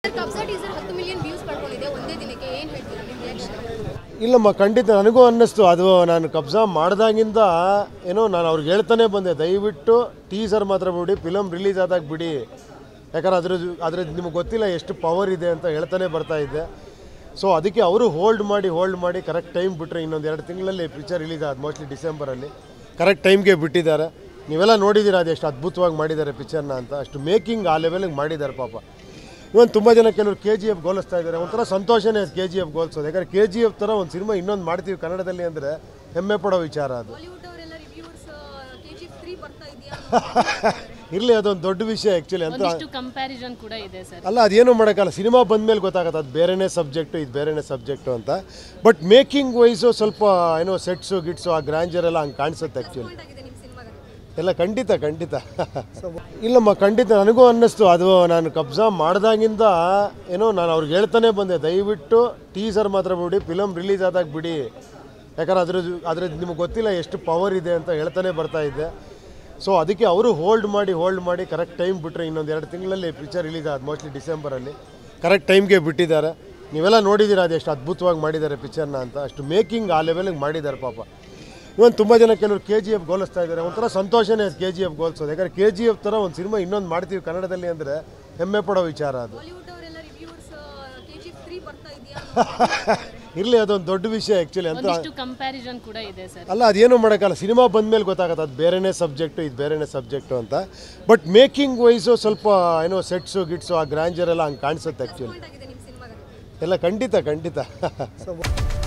ಕಬ್ಜಾ teaser ಹತ್ತು million views ಪಡ್ಕೊಂಡಿದೆ ಒಂದೇ ದಿನಕ್ಕೆ ಏನು ಹೇಳ್ತೀರಾ ನಿಮ್ಮ ರಿಯಾಕ್ಷನ್ ಇಲ್ಲಮ್ಮ ಖಂಡಿತ ನನಗೂ ಅನ್ನಿಸ್ತು ಅದು ನಾನು ಕಬ್ಜಾ ಮಾಡ್ದಾಗಿಂದ ಏನೋ ನಾನು ಅವ್ರಿಗೆ ಹೇಳ್ತಾನೆ ಬಂದೆ ದಯವಿಟ್ಟು ಟೀಸರ್ ಮಾತ್ರ ಬಿಡಿ ಫಿಲಮ್ ರಿಲೀಸ್ ಆದಾಗ ಬಿಡಿ ಯಾಕಂದ್ರೆ ಅದ್ರ ಅದ್ರ ನಿಮಗೆ ಗೊತ್ತಿಲ್ಲ ಎಷ್ಟು ಪವರ್ ಇದೆ ಅಂತ ಹೇಳ್ತಾನೆ ಬರ್ತಾ ಇದ್ದೆ ಸೊ ಅದಕ್ಕೆ ಅವರು ಹೋಲ್ಡ್ ಮಾಡಿ ಹೋಲ್ಡ್ ಮಾಡಿ ಕರೆಕ್ಟ್ ಟೈಮ್ ಬಿಟ್ಟರೆ ಇನ್ನೊಂದು ಎರಡು ತಿಂಗಳಲ್ಲಿ ಪಿಕ್ಚರ್ ರಿಲೀಸ್ ಆದ ಮೋಸ್ಟ್ಲಿ ಡಿಸೆಂಬರಲ್ಲಿ ಕರೆಕ್ಟ್ ಟೈಮ್ಗೆ ಬಿಟ್ಟಿದ್ದಾರೆ ನೀವೆಲ್ಲ ನೋಡಿದ್ದೀರಾ ಅದು ಎಷ್ಟು ಅದ್ಭುತವಾಗಿ ಮಾಡಿದ್ದಾರೆ ಪಿಕ್ಚರ್ನ ಅಂತ ಅಷ್ಟು ಮೇಕಿಂಗ್ ಆ ಲೆವೆಲಿಗೆ ಮಾಡಿದ್ದಾರೆ ಪಾಪ ಇವನ್ ತುಂಬ ಜನ ಕೆಲವರು ಕೆ ಜಿ ಎಫ್ ಗೋಲಿಸ್ತಾ ಇದ್ದಾರೆ ಒಂಥರ ಸಂತೋಷನೇ ಅದು ಕೆ ಜಿ ಎಫ್ ಗೋಲ್ಸೋದು ಯಾಕಂದ್ರೆ ಕೆ ಜಿ ಎಫ್ ಥರ ಒಂದು ಸಿನಿಮಾ ಇನ್ನೊಂದು ಮಾಡ್ತೀವಿ ಕನ್ನಡದಲ್ಲಿ ಅಂದರೆ ಹೆಮ್ಮೆ ಪಡೋ ವಿಚಾರ ಅದು ಬಾಲಿವುಡ್ ಅವರೆಲ್ಲ ರಿವ್ಯೂರ್ಸ್ ಕೆ ಜಿ ತ್ರೀ ಬರ್ತಾ ಇದೆಯಾ ಇರಲಿ ಅದೊಂದು ದೊಡ್ಡ ವಿಷಯ ಆ್ಯಕ್ಚುಲಿ ಅಂತ ಒಂದಿಷ್ಟು ಕಂಪ್ಯಾರಿಸನ್ ಕೂಡ ಇದೆ ಸರ್ ಅಲ್ಲ ಅದೇನು ಮಾಡೋಕ್ಕಲ್ಲ ಸಿನಿಮಾ ಬಂದಮೇಲೆ ಗೊತ್ತಾಗತ್ತೆ ಅದು ಬೇರೆನೇ ಸಬ್ಜೆಕ್ಟು ಇದು ಬೇರೆನೇ ಸಬ್ಜೆಕ್ಟು ಅಂತ ಬಟ್ ಮೇಕಿಂಗ್ ವೈಸು ಸ್ವಲ್ಪ ಏನೋ ಸೆಟ್ಸು ಗಿಟ್ಸು ಆ ಗ್ರ್ಯಾಂಜರ್ ಎಲ್ಲ ಹಂಗೆ ಕಾಣಿಸುತ್ತೆ ಆ್ಯಕ್ಚುಲಿ ಆಗಿದೆ ನಿಮ್ಮ ಸಿನಿಮಾಗೆ ಎಲ್ಲ ಖಂಡಿತ ಖಂಡಿತ ಇಲ್ಲಮ್ಮ ಖಂಡಿತ ನನಗೂ ಅನ್ನಿಸ್ತು ಅದು ನಾನು ಕಬ್ಜಾ ಮಾಡ್ದಾಗಿಂದ ಏನೋ ನಾನು ಅವ್ರಿಗೆ ಹೇಳ್ತಾನೆ ಬಂದೆ ದಯವಿಟ್ಟು ಟೀಸರ್ ಮಾತ್ರ ಬಿಡಿ ಫಿಲಮ್ ರಿಲೀಸ್ ಆದಾಗ ಬಿಡಿ ಯಾಕಂದ್ರೆ ಅದ್ರ ಅದ್ರ ನಿಮಗೆ ಗೊತ್ತಿಲ್ಲ ಎಷ್ಟು ಪವರ್ ಇದೆ ಅಂತ ಹೇಳ್ತಾನೆ ಬರ್ತಾ ಇದ್ದೆ ಸೊ ಅದಕ್ಕೆ ಅವರು ಹೋಲ್ಡ್ ಮಾಡಿ ಹೋಲ್ಡ್ ಮಾಡಿ ಕರೆಕ್ಟ್ ಟೈಮ್ ಬಿಟ್ಟರೆ ಇನ್ನೊಂದು ಎರಡು ತಿಂಗಳಲ್ಲಿ ಪಿಕ್ಚರ್ ರಿಲೀಸ್ ಆದ ಮೋಸ್ಟ್ಲಿ ಡಿಸೆಂಬರಲ್ಲಿ ಕರೆಕ್ಟ್ ಟೈಮ್ಗೆ ಬಿಟ್ಟಿದ್ದಾರೆ ನೀವೆಲ್ಲ ನೋಡಿದ್ದೀರಾ ಅದು ಎಷ್ಟು ಅದ್ಭುತವಾಗಿ ಮಾಡಿದ್ದಾರೆ ಪಿಕ್ಚರ್ನ ಅಂತ ಅಷ್ಟು ಮೇಕಿಂಗ್ ಆ ಲೆವೆಲಿಗೆ ಮಾಡಿದ್ದಾರೆ ಪಾಪ ಇವನ್ ತುಂಬ ಜನ ಕೆಲವರು ಕೆ ಜಿ ಎಫ್ ಗೋಲಿಸ್ತಾ ಇದ್ದಾರೆ ಒಂಥರ ಸಂತೋಷನೇ ಅದು ಕೆ ಜಿ ಎಫ್ ಗೋಲ್ಸೋದು ಯಾಕಂದ್ರೆ ಕೆ ಜಿ ಎಫ್ ಥರ ಒಂದು ಸಿನಿಮಾ ಇನ್ನೊಂದು ಮಾಡ್ತೀವಿ ಕನ್ನಡದಲ್ಲಿ ಅಂದರೆ ಹೆಮ್ಮೆ ಪಡೋ ವಿಚಾರ ಅದು ಬಾಲಿವುಡ್ ಅವರೆಲ್ಲ ರಿವ್ಯೂರ್ಸ್ ಕೆ ಜಿ ತ್ರೀ ಬರ್ತಾ ಇದೆಯಾ ಇರಲಿ ಅದೊಂದು ದೊಡ್ಡ ವಿಷಯ ಆ್ಯಕ್ಚುಲಿ ಅಂತ ಒಂದಿಷ್ಟು ಕಂಪ್ಯಾರಿಸನ್ ಕೂಡ ಇದೆ ಸರ್ ಅಲ್ಲ ಅದೇನು ಮಾಡೋಕ್ಕಲ್ಲ ಸಿನಿಮಾ ಬಂದಮೇಲೆ ಗೊತ್ತಾಗತ್ತೆ ಅದು ಬೇರೆನೇ ಸಬ್ಜೆಕ್ಟು ಇದು ಬೇರೆನೇ ಸಬ್ಜೆಕ್ಟು ಅಂತ ಬಟ್ ಮೇಕಿಂಗ್ ವೈಸು ಸ್ವಲ್ಪ ಏನೋ ಸೆಟ್ಸು ಗಿಟ್ಸು ಆ ಗ್ರ್ಯಾಂಜರ್ ಎಲ್ಲ ಹಂಗೆ ಕಾಣಿಸುತ್ತೆ ಆ್ಯಕ್ಚುಲಿ ಆಗಿದೆ ನಿಮ್ಮ ಸಿನಿಮಾಗೆ ಎಲ್ಲ ಖಂಡಿತ ಖಂಡಿತ